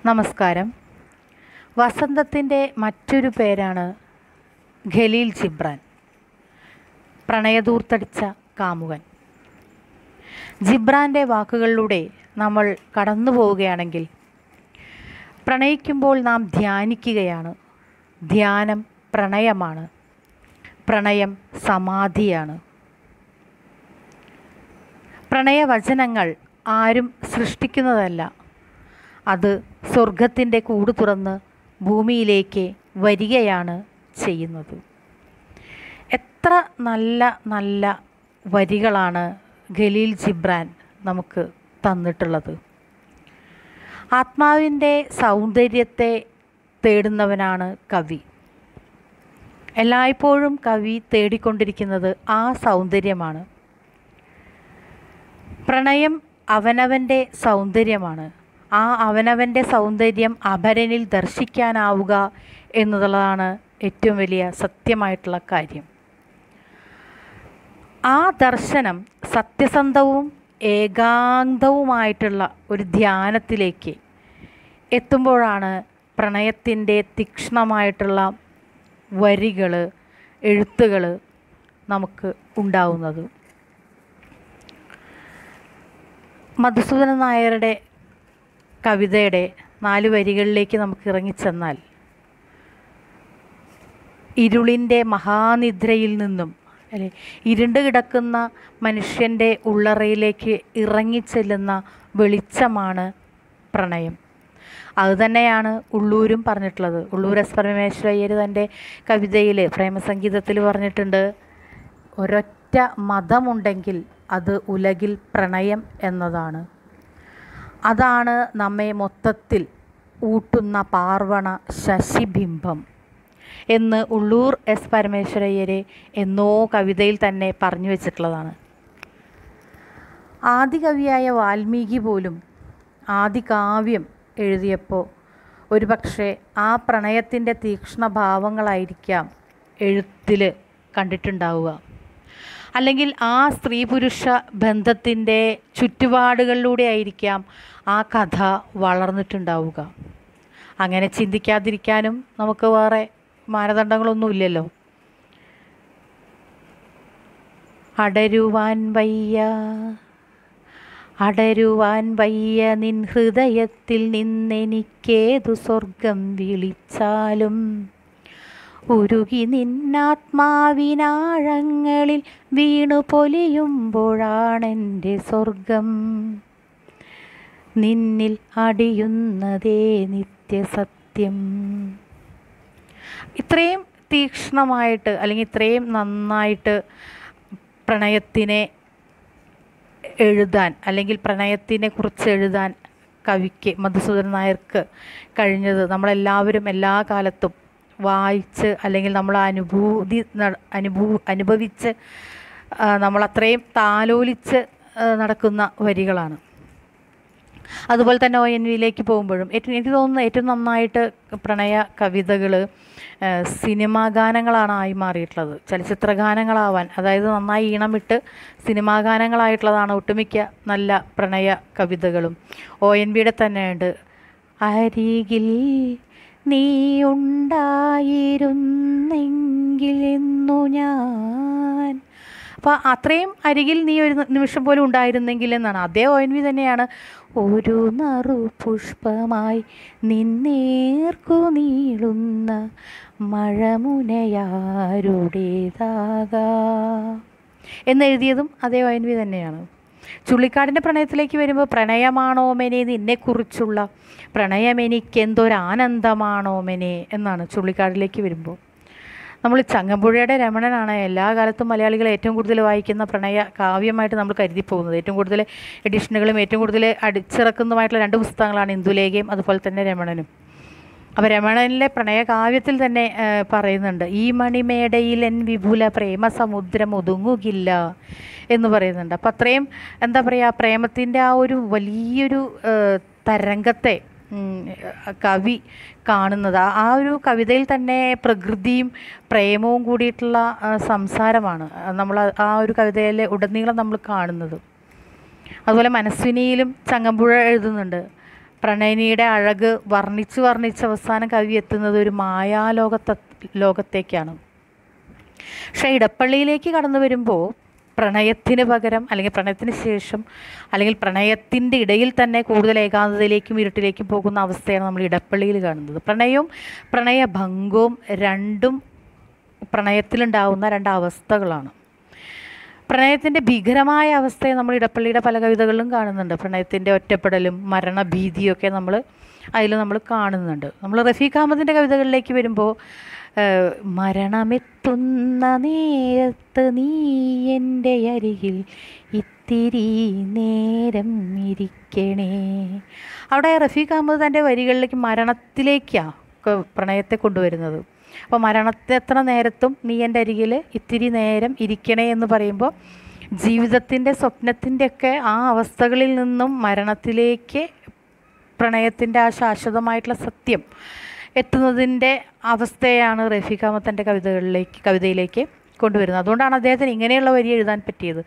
നമസ്കാരം വസന്തത്തിൻ്റെ മറ്റൊരു പേരാണ് ഖലീൽ ജിബ്രാൻ പ്രണയദൂർത്തടിച്ച കാമുകൻ ജിബ്രാൻ്റെ വാക്കുകളിലൂടെ നമ്മൾ കടന്നു പോവുകയാണെങ്കിൽ പ്രണയിക്കുമ്പോൾ നാം ധ്യാനിക്കുകയാണ് ധ്യാനം പ്രണയമാണ് പ്രണയം സമാധിയാണ് പ്രണയവചനങ്ങൾ ആരും സൃഷ്ടിക്കുന്നതല്ല അത് സ്വർഗത്തിൻ്റെ കൂട് തുറന്ന് ഭൂമിയിലേക്ക് വരികയാണ് ചെയ്യുന്നത് എത്ര നല്ല നല്ല വരികളാണ് ഖലീൽ ജിബ്രാൻ നമുക്ക് തന്നിട്ടുള്ളത് ആത്മാവിൻ്റെ സൗന്ദര്യത്തെ തേടുന്നവനാണ് കവി എല്ലായ്പ്പോഴും കവി തേടിക്കൊണ്ടിരിക്കുന്നത് ആ സൗന്ദര്യമാണ് പ്രണയം അവനവൻ്റെ സൗന്ദര്യമാണ് ആ അവനവൻ്റെ സൗന്ദര്യം അപരനിൽ ദർശിക്കാനാവുക എന്നുള്ളതാണ് ഏറ്റവും വലിയ സത്യമായിട്ടുള്ള കാര്യം ആ ദർശനം സത്യസന്ധവും ഏകാന്തവുമായിട്ടുള്ള ഒരു ധ്യാനത്തിലേക്ക് എത്തുമ്പോഴാണ് പ്രണയത്തിൻ്റെ തീക്ഷ്ണമായിട്ടുള്ള വരികൾ എഴുത്തുകൾ നമുക്ക് ഉണ്ടാവുന്നത് മധുസൂദനൻ നായരുടെ കവിതയുടെ നാല് വരികളിലേക്ക് നമുക്ക് ഇറങ്ങിച്ചെന്നാൽ ഇരുളിൻ്റെ മഹാനിദ്രയിൽ നിന്നും അല്ലെ ഇരുണ്ട് കിടക്കുന്ന മനുഷ്യൻ്റെ ഉള്ളറയിലേക്ക് ഇറങ്ങിച്ചെല്ലുന്ന വെളിച്ചമാണ് പ്രണയം അതുതന്നെയാണ് ഉള്ളൂരും പറഞ്ഞിട്ടുള്ളത് ഉള്ളൂർ എസ് പരമേശ്വരയ്യർ തൻ്റെ കവിതയിൽ പ്രേമസംഗീതത്തിൽ പറഞ്ഞിട്ടുണ്ട് ഒരൊറ്റ മതമുണ്ടെങ്കിൽ അത് ഉലകിൽ പ്രണയം എന്നതാണ് അതാണ് നമ്മെ മൊത്തത്തിൽ ഊട്ടുന്ന പാർവണ ശശിബിംബം എന്ന് ഉള്ളൂർ എസ് പരമേശ്വരയ്യരെ എന്നോ കവിതയിൽ തന്നെ പറഞ്ഞു വെച്ചിട്ടുള്ളതാണ് ആദികവിയായ വാൽമീകി പോലും ആദികാവ്യം എഴുതിയപ്പോൾ ഒരുപക്ഷെ ആ പ്രണയത്തിൻ്റെ തീക്ഷ്ണഭാവങ്ങളായിരിക്കാം എഴുത്തിൽ കണ്ടിട്ടുണ്ടാവുക അല്ലെങ്കിൽ ആ സ്ത്രീ പുരുഷ ബന്ധത്തിൻ്റെ ചുറ്റുപാടുകളിലൂടെ ആയിരിക്കാം ആ കഥ വളർന്നിട്ടുണ്ടാവുക അങ്ങനെ ചിന്തിക്കാതിരിക്കാനും നമുക്ക് വേറെ മാനദണ്ഡങ്ങളൊന്നുമില്ലല്ലോ അടരുവാൻ വയ്യ അടരുവാൻ വയ്യ നിൻ ഹൃദയത്തിൽ നിന്നെനിക്കേതു സ്വർഗം വിളിച്ചാലും ഉരുകി നിന്നാത്മാവിനാഴങ്ങളിൽ വീണു പൊലിയുമ്പോഴാണെൻ്റെ സ്വർഗം നിന്നിൽ അടിയുന്നതേ നിത്യസത്യം ഇത്രയും തീക്ഷ്ണമായിട്ട് അല്ലെങ്കിൽ ഇത്രയും നന്നായിട്ട് പ്രണയത്തിനെ എഴുതാൻ അല്ലെങ്കിൽ പ്രണയത്തിനെ കുറിച്ച് എഴുതാൻ കവിക്ക് മധുസൂദനൻ നായർക്ക് കഴിഞ്ഞത് നമ്മളെല്ലാവരും എല്ലാ കാലത്തും വായിച്ച് അല്ലെങ്കിൽ നമ്മൾ അനുഭൂതി അനുഭൂ അനുഭവിച്ച് നമ്മളത്രയും താലോലിച്ച് നടക്കുന്ന വരികളാണ് അതുപോലെ തന്നെ ഒ എൻ വിയിലേക്ക് പോകുമ്പോഴും ഏറ്റവും എനിക്ക് തോന്നുന്നു ഏറ്റവും നന്നായിട്ട് പ്രണയ കവിതകൾ സിനിമാ ഗാനങ്ങളാണ് ആയി മാറിയിട്ടുള്ളത് ചലച്ചിത്ര ഗാനങ്ങളാവാൻ അതായത് നന്നായി ഈണമിട്ട് സിനിമാ ഗാനങ്ങളായിട്ടുള്ളതാണ് ഒട്ടുമിക്ക നല്ല പ്രണയ കവിതകളും ഒ എൻ വിയുടെ തന്നെയുണ്ട് അരികിൽ നീ ഉണ്ടായിരുന്നെങ്കിൽ എന്നു ഞാൻ അപ്പോൾ അത്രയും അരികിൽ നീ ഒരു നിമിഷം പോലും ഉണ്ടായിരുന്നെങ്കിൽ എന്നാണ് അതേ ഒ എൻ വി തന്നെയാണ് ഒരു നറു പുഷ്പമായി നിന്നേർക്കു നീളുന്ന മഴമുനയാരുടേതാകാ എന്നെഴുതിയതും അതേ ഒ എൻ വി തന്നെയാണ് ചുള്ളിക്കാടിൻ്റെ പ്രണയത്തിലേക്ക് വരുമ്പോൾ പ്രണയമാണോമനെ നിന്നെക്കുറിച്ചുള്ള പ്രണയമെനിക്കെന്തൊരാനന്ദമാണോമനെ എന്നാണ് ചുള്ളിക്കാടിലേക്ക് വരുമ്പോൾ നമ്മൾ ചങ്ങമ്പുഴയുടെ രമണനാണ് എല്ലാ കാലത്തും മലയാളികൾ ഏറ്റവും കൂടുതൽ വായിക്കുന്ന പ്രണയ കാവ്യമായിട്ട് നമ്മൾ കരുതി പോകുന്നത് ഏറ്റവും കൂടുതൽ എഡിഷനുകളും ഏറ്റവും കൂടുതൽ അടിച്ചിറക്കുന്നതുമായിട്ടുള്ള രണ്ട് പുസ്തകങ്ങളാണ് ഇന്ദുലേഖയും അതുപോലെ തന്നെ രമണനും അപ്പോൾ രമണനിലെ പ്രണയകാവ്യത്തിൽ തന്നെ പറയുന്നുണ്ട് ഈ മണിമേടയിൽ എൻ വിപുല പ്രേമ സമുദ്രം ഒതുങ്ങുകില്ല എന്ന് പറയുന്നുണ്ട് അപ്പം അത്രയും എന്താ പറയുക പ്രേമത്തിൻ്റെ ആ ഒരു വലിയൊരു തരംഗത്തെ കവി കാണുന്നത് ആ ഒരു കവിതയിൽ തന്നെ പ്രകൃതിയും പ്രേമവും കൂടിയിട്ടുള്ള സംസാരമാണ് നമ്മൾ ആ ഒരു കവിതയിലെ ഉടനീളം നമ്മൾ കാണുന്നത് അതുപോലെ മനസ്വിനിയിലും ചങ്ങമ്പുഴ എഴുതുന്നുണ്ട് പ്രണയിനിയുടെ അഴക് വർണ്ണിച്ച് വർണ്ണിച്ച് അവസാനം കവി എത്തുന്നത് ഒരു മായാലോകത്തെ ലോകത്തേക്കാണ് പക്ഷേ ഇടപ്പള്ളിയിലേക്ക് കടന്നു വരുമ്പോൾ പ്രണയത്തിന് പകരം അല്ലെങ്കിൽ പ്രണയത്തിന് ശേഷം അല്ലെങ്കിൽ പ്രണയത്തിൻ്റെ ഇടയിൽ തന്നെ കൂടുതൽ ഏകാന്തതയിലേക്കും ഇരുട്ടിലേക്കും പോകുന്ന അവസ്ഥയാണ് നമ്മൾ ഇടപ്പള്ളിയിൽ കാണുന്നത് പ്രണയവും പ്രണയഭംഗവും രണ്ടും പ്രണയത്തിലുണ്ടാവുന്ന രണ്ട് അവസ്ഥകളാണ് പ്രണയത്തിൻ്റെ ഭീകരമായ അവസ്ഥയെ നമ്മൾ ഇടപ്പള്ളിയുടെ പല കവിതകളിലും കാണുന്നുണ്ട് പ്രണയത്തിൻ്റെ ഒറ്റപ്പെടലും മരണഭീതിയും ഒക്കെ നമ്മൾ അതിൽ നമ്മൾ കാണുന്നുണ്ട് നമ്മൾ റഫീഖ് അഹമ്മദിൻ്റെ കവിതകളിലേക്ക് വരുമ്പോൾ ഏഹ്, മരണമെത്തുന്ന നേരത്ത് നീ എൻ്റെ അരികിൽ ഇത്തിരി നേരം ഇരിക്കണേ അവിടെ റഫീഖ് അഹമ്മദ് തൻ്റെ വരികളിലേക്ക് മരണത്തിലേക്കാണ് പ്രണയത്തെ കൊണ്ടുവരുന്നത് അപ്പോൾ മരണത്തെ എത്ര നേരത്തും നീ എൻ്റെ അരികിൽ ഇത്തിരി നേരം ഇരിക്കണേ എന്ന് പറയുമ്പോൾ ജീവിതത്തിൻ്റെ സ്വപ്നത്തിൻ്റെ ഒക്കെ ആ അവസ്ഥകളിൽ നിന്നും മരണത്തിലേക്ക് പ്രണയത്തിൻ്റെ ആ ശാശ്വതമായിട്ടുള്ള സത്യം എത്തുന്നതിൻ്റെ അവസ്ഥയാണ് റഫീഖ് അഹമ്മദ് തൻ്റെ കവിതകളിലേക്ക് കവിതയിലേക്ക് കൊണ്ടുവരുന്നത് അതുകൊണ്ടാണ് അദ്ദേഹത്തിന് ഇങ്ങനെയുള്ള വരി എഴുതാൻ പറ്റിയത്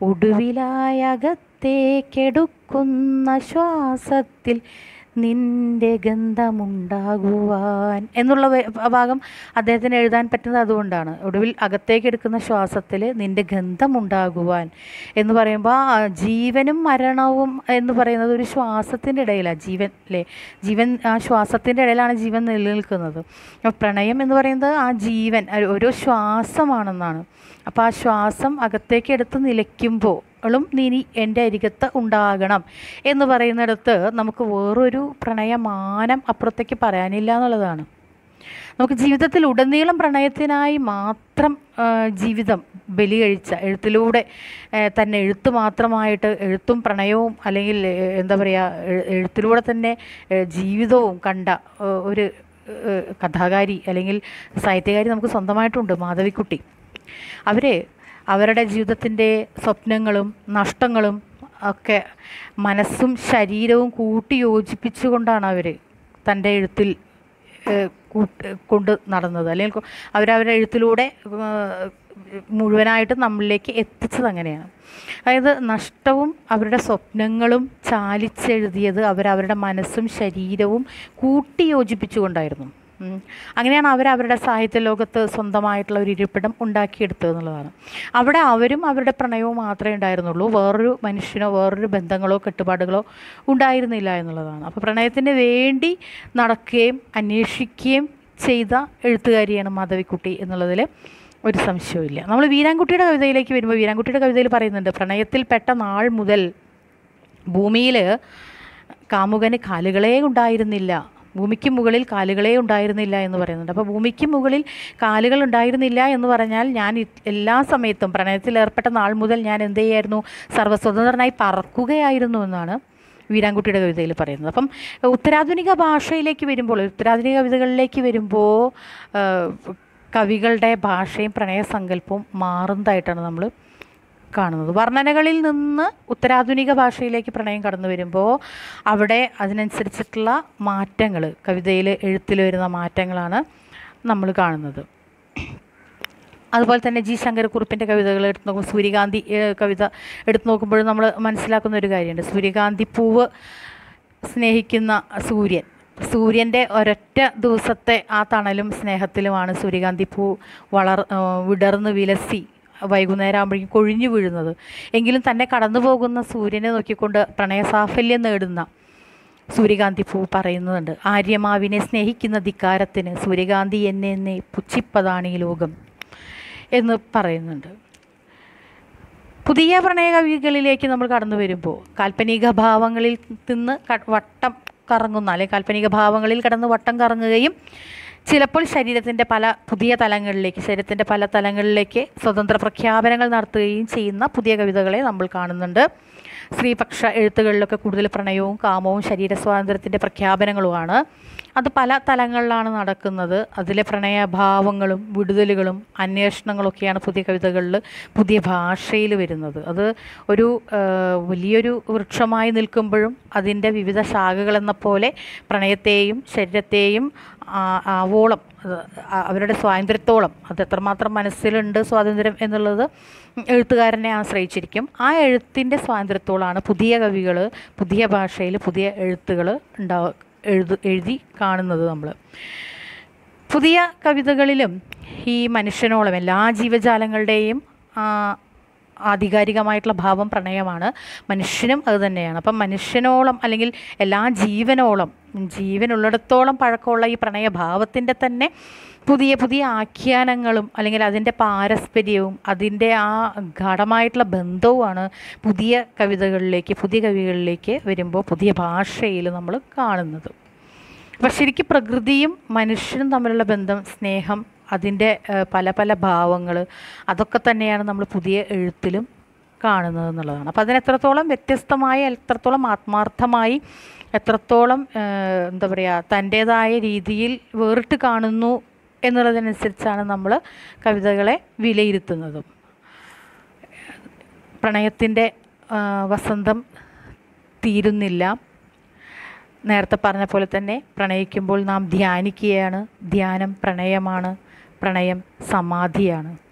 ഒടുവിലായകത്തേക്കെടുക്കുന്ന ശ്വാസത്തിൽ നിന്റെ ഗന്ധമുണ്ടാകുവാൻ എന്നുള്ള വ- ഭാഗം അദ്ദേഹത്തിന് എഴുതാൻ പറ്റുന്നത് അതുകൊണ്ടാണ് ഒടുവിൽ അകത്തേക്ക് എടുക്കുന്ന ശ്വാസത്തിൽ നിന്റെ ഗന്ധമുണ്ടാകുവാൻ എന്ന് പറയുമ്പോൾ ആ ജീവനും മരണവും എന്ന് പറയുന്നത് ഒരു ശ്വാസത്തിൻ്റെ ഇടയിലാണ് ജീവൻ അല്ലേ ജീവൻ ആ ശ്വാസത്തിൻ്റെ ഇടയിലാണ് ജീവൻ നിലനിൽക്കുന്നത് അപ്പോൾ പ്രണയം എന്ന് പറയുന്നത് ആ ജീവൻ ഒരു- ഓരോ ശ്വാസമാണെന്നാണ് അപ്പോൾ ആ ശ്വാസം അകത്തേക്ക് എടുത്ത് നിലയ്ക്കുമ്പോഴും നീ എൻ്റെ അരികത്ത് ഉണ്ടാകണം എന്ന് പറയുന്നിടത്ത് നമുക്ക് വേറൊരു പ്രണയമാനം അപ്പുറത്തേക്ക് പറയാനില്ല എന്നുള്ളതാണ് നമുക്ക് ജീവിതത്തിൽ ഉടനീളം പ്രണയത്തിനായി മാത്രം ആ, ജീവിതം ബലി കഴിച്ച എഴുത്തിലൂടെ ഏ, തന്നെ എഴുത്ത് മാത്രമായിട്ട് എഴുത്തും പ്രണയവും അല്ലെങ്കിൽ ഏ, എന്താ പറയുക എ- എഴുത്തിലൂടെ തന്നെ ഏ, ജീവിതവും കണ്ട ഏ, ഒരു ഏ, കഥാകാരി അല്ലെങ്കിൽ സാഹിത്യകാരി നമുക്ക് സ്വന്തമായിട്ടുണ്ട് മാധവിക്കുട്ടി അവർ അവരുടെ ജീവിതത്തിൻ്റെ സ്വപ്നങ്ങളും നഷ്ടങ്ങളും ഒക്കെ മനസ്സും ശരീരവും കൂട്ടി യോജിപ്പിച്ചുകൊണ്ടാണ് അവർ തൻ്റെ എഴുത്തിൽ ഏഹ്, കൂട്ട് കൊണ്ട് നടന്നത് അല്ലെങ്കിൽ കൊ- അവരവരുടെ എഴുത്തിലൂടെ ഏഹ്, മുഴുവനായിട്ട് നമ്മളിലേക്ക് എത്തിച്ചത് അങ്ങനെയാണ് അതായത് നഷ്ടവും അവരുടെ സ്വപ്നങ്ങളും ചാലിച്ചെഴുതിയത് അവരവരുടെ മനസ്സും ശരീരവും കൂട്ടി യോജിപ്പിച്ചുകൊണ്ടായിരുന്നു ഉം. അങ്ങനെയാണ് അവർ അവരുടെ സാഹിത്യ ലോകത്ത് സ്വന്തമായിട്ടുള്ള ഒരു ഇരിപ്പിടം ഉണ്ടാക്കിയെടുത്തത് എന്നുള്ളതാണ് അവിടെ അവരും അവരുടെ പ്രണയവും മാത്രമേ ഉണ്ടായിരുന്നുള്ളൂ വേറൊരു മനുഷ്യനോ വേറൊരു ബന്ധങ്ങളോ കെട്ടുപാടുകളോ ഉണ്ടായിരുന്നില്ല എന്നുള്ളതാണ് അപ്പോൾ പ്രണയത്തിന് വേണ്ടി നടക്കുകയും അന്വേഷിക്കുകയും ചെയ്ത എഴുത്തുകാരിയാണ് മാധവിക്കുട്ടി എന്നുള്ളതിൽ ഒരു സംശയവുമില്ല നമ്മൾ വീരാൻകുട്ടിയുടെ കവിതയിലേക്ക് വരുമ്പോൾ വീരാൻകുട്ടിയുടെ കവിതയിൽ പറയുന്നുണ്ട് പ്രണയത്തിൽ പെട്ട നാൾ മുതൽ ഭൂമിയിൽ കാമുകന് കാലുകളേ ഉണ്ടായിരുന്നില്ല ഭൂമിക്ക് മുകളിൽ കാലുകളേ ഉണ്ടായിരുന്നില്ല എന്ന് പറയുന്നുണ്ട് അപ്പോൾ ഭൂമിക്ക് മുകളിൽ കാലുകൾ ഉണ്ടായിരുന്നില്ല എന്ന് പറഞ്ഞാൽ ഞാൻ ഇ- എല്ലാ സമയത്തും പ്രണയത്തിൽ ഏർപ്പെട്ട നാൾ മുതൽ ഞാൻ എന്ത് ചെയ്യായിരുന്നു സർവ്വസ്വതന്ത്രനായി പറക്കുകയായിരുന്നു എന്നാണ് വീരാൻകുട്ടിയുടെ കവിതയിൽ പറയുന്നത് അപ്പം ഉത്തരാധുനിക ഭാഷയിലേക്ക് വരുമ്പോൾ ഉത്തരാധുനിക കവിതകളിലേക്ക് വരുമ്പോൾ ആ, കവികളുടെ ഭാഷയും പ്രണയസങ്കല്പവും മാറുന്നതായിട്ടാണ് നമ്മൾ കാണുന്നത് വർണ്ണനകളിൽ നിന്ന് ഉത്തരാധുനിക ഭാഷയിലേക്ക് പ്രണയം കടന്നു വരുമ്പോൾ അവിടെ അതിനനുസരിച്ചിട്ടുള്ള മാറ്റങ്ങൾ കവിതയിൽ എഴുത്തിൽ വരുന്ന മാറ്റങ്ങളാണ് നമ്മൾ കാണുന്നത് അതുപോലെ തന്നെ ജി ശങ്കരക്കുറുപ്പിൻ്റെ കവിതകൾ എടുത്ത് നോക്കുമ്പോൾ സൂര്യകാന്തി ഏഹ്, കവിത എടുത്തു നോക്കുമ്പോൾ നമ്മൾ മനസ്സിലാക്കുന്ന ഒരു കാര്യമുണ്ട് സൂര്യകാന്തി പൂവ് സ്നേഹിക്കുന്ന സൂര്യൻ സൂര്യൻ്റെ ഒരൊറ്റ ദിവസത്തെ ആ തണലും സ്നേഹത്തിലുമാണ് സൂര്യകാന്തി പൂ വളർ ഏഹ്, വിടർന്ന് വിലസി വൈകുന്നേരം ആകുമ്പോഴേക്കും കൊഴിഞ്ഞു വീഴുന്നത് എങ്കിലും തന്നെ കടന്നു പോകുന്ന സൂര്യനെ നോക്കിക്കൊണ്ട് പ്രണയസാഫല്യം നേടുന്ന സൂര്യകാന്തി പൂ പറയുന്നുണ്ട് ആര്യമാവിനെ സ്നേഹിക്കുന്ന ധിക്കാരത്തിന് സൂര്യകാന്തി എന്നെ എന്നെ പുച്ഛിപ്പതാണ് ഈ ലോകം എന്ന് പറയുന്നുണ്ട് പുതിയ പ്രണയ കവികളിലേക്ക് നമ്മൾ കടന്നു വരുമ്പോൾ കാൽപ്പനിക ഭാവങ്ങളിൽ നിന്ന് ക- വട്ടം കറങ്ങുന്ന അല്ലെങ്കിൽ കാൽപ്പനിക ഭാവങ്ങളിൽ കടന്ന് വട്ടം കറങ്ങുകയും ചിലപ്പോൾ ശരീരത്തിൻ്റെ പല പുതിയ തലങ്ങളിലേക്ക് ശരീരത്തിൻ്റെ പല തലങ്ങളിലേക്ക് സ്വതന്ത്ര പ്രഖ്യാപനങ്ങൾ നടത്തുകയും ചെയ്യുന്ന പുതിയ കവിതകളെ നമ്മൾ കാണുന്നുണ്ട് സ്ത്രീപക്ഷ എഴുത്തുകളിലൊക്കെ കൂടുതൽ പ്രണയവും കാമവും ശരീര സ്വാതന്ത്ര്യത്തിൻ്റെ പ്രഖ്യാപനങ്ങളുമാണ് അത് പല തലങ്ങളിലാണ് നടക്കുന്നത് അതിലെ പ്രണയഭാവങ്ങളും വിടുതലുകളും അന്വേഷണങ്ങളൊക്കെയാണ് പുതിയ കവിതകളിൽ പുതിയ ഭാഷയിൽ വരുന്നത് അത് ഒരു ആ, വലിയൊരു വൃക്ഷമായി നിൽക്കുമ്പോഴും അതിൻ്റെ വിവിധ ശാഖകളെന്ന പോലെ പ്രണയത്തെയും ശരീരത്തെയും ആ- ആവോളം അത് ആ- അവരുടെ സ്വാതന്ത്ര്യത്തോളം അത് എത്രമാത്രം മനസ്സിലുണ്ട് സ്വാതന്ത്ര്യം എന്നുള്ളത് എഴുത്തുകാരനെ ആശ്രയിച്ചിരിക്കും ആ എഴുത്തിൻ്റെ സ്വാതന്ത്ര്യത്തോളാണ് പുതിയ കവികൾ പുതിയ ഭാഷയിൽ പുതിയ എഴുത്തുകൾ ഉണ്ടാവ എഴുതു എഴുതി കാണുന്നത് നമ്മൾ പുതിയ കവിതകളിലും ഈ മനുഷ്യനോളം എല്ലാ ജീവജാലങ്ങളുടെയും ആ, ആധികാരികമായിട്ടുള്ള ഭാവം പ്രണയമാണ് മനുഷ്യനും അത് തന്നെയാണ് അപ്പം മനുഷ്യനോളം അല്ലെങ്കിൽ എല്ലാ ജീവനോളം ജീവനുള്ളിടത്തോളം പഴക്കമുള്ള ഈ പ്രണയഭാവത്തിൻ്റെ തന്നെ പുതിയ പുതിയ ആഖ്യാനങ്ങളും അല്ലെങ്കിൽ അതിൻ്റെ പാരസ്പര്യവും അതിൻ്റെ ആ ഗാഠമായിട്ടുള്ള ബന്ധവുമാണ് പുതിയ കവിതകളിലേക്ക് പുതിയ കവികളിലേക്ക് വരുമ്പോൾ പുതിയ ഭാഷയിൽ നമ്മൾ കാണുന്നത് അപ്പം ശരിക്കും പ്രകൃതിയും മനുഷ്യനും തമ്മിലുള്ള ബന്ധം സ്നേഹം അതിൻ്റെ ഏഹ്, പല പല ഭാവങ്ങൾ അതൊക്കെ തന്നെയാണ് നമ്മൾ പുതിയ എഴുത്തിലും കാണുന്നത് എന്നുള്ളതാണ് അപ്പം അതിന് എത്രത്തോളം വ്യത്യസ്തമായി എത്രത്തോളം ആത്മാർത്ഥമായി എത്രത്തോളം ഏഹ്, എന്താ പറയുക തൻ്റേതായ രീതിയിൽ വേറിട്ട് കാണുന്നു എന്നുള്ളതിനനുസരിച്ചാണ് നമ്മൾ കവിതകളെ വിലയിരുത്തുന്നതും പ്രണയത്തിൻ്റെ ആ, വസന്തം തീരുന്നില്ല നേരത്തെ പറഞ്ഞ പോലെ തന്നെ പ്രണയിക്കുമ്പോൾ നാം ധ്യാനിക്കുകയാണ് ധ്യാനം പ്രണയമാണ് പ്രണയം സമാധിയാണ്